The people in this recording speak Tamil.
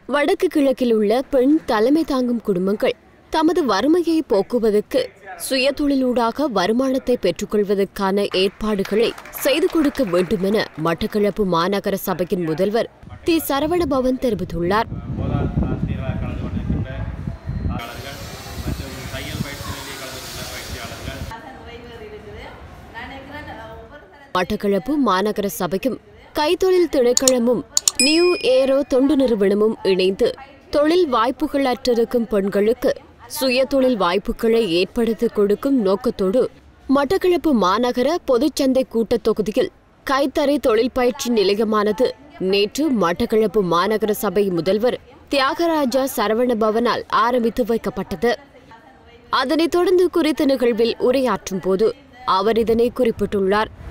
வடக்கு கிழக்கில் உள்ள பெண் தலைமை தாங்கும் குடும்பங்கள் தமது வறுமையை போக்குவதற்கு சுயதொழிலூடாக வருமானத்தை பெற்றுக்கொள்வதற்கான ஏற்பாடுகளை செய்து கொடுக்க வேண்டுமென மட்டக்களப்பு மாநகர சபையின் முதல்வர் தி சரவணபவன் தெரிவித்துள்ளார் போதாது ஆசிரியராக கலந்து கொண்டிருக்கின்ற ஆசிரியர்கள் மற்றும் தையல் பயிற்சி நிலையில் கலந்து கொண்ட பயிற்சியாளர்கள் மட்டக்களப்பு மாநகர சபையும் கைத்தொழில் திணைக்களமும் நியூ ஏரோ தொண்டு நிறுவனமும் இணைந்து தொழில் வாய்ப்புகள் அற்றிருக்கும் பெண்களுக்கு சுயதொழில் வாய்ப்புகளை ஏற்படுத்தி கொடுக்கும் நோக்கத்தோடு மட்டக்களப்பு மாநகர பொதுச்சந்தை கூட்டத் தொகுதியில் கைத்தறி தொழில் பயிற்சி நிலையமானது நேற்று மட்டக்களப்பு மாநகர சபை முதல்வர் தியாகராஜா சரவணபவனால் ஆரம்பித்து வைக்கப்பட்டது அதனைத் தொடர்ந்து குறித்த நிகழ்வில் உரையாற்றும் போது அவர் இதனை குறிப்பிட்டுள்ளார்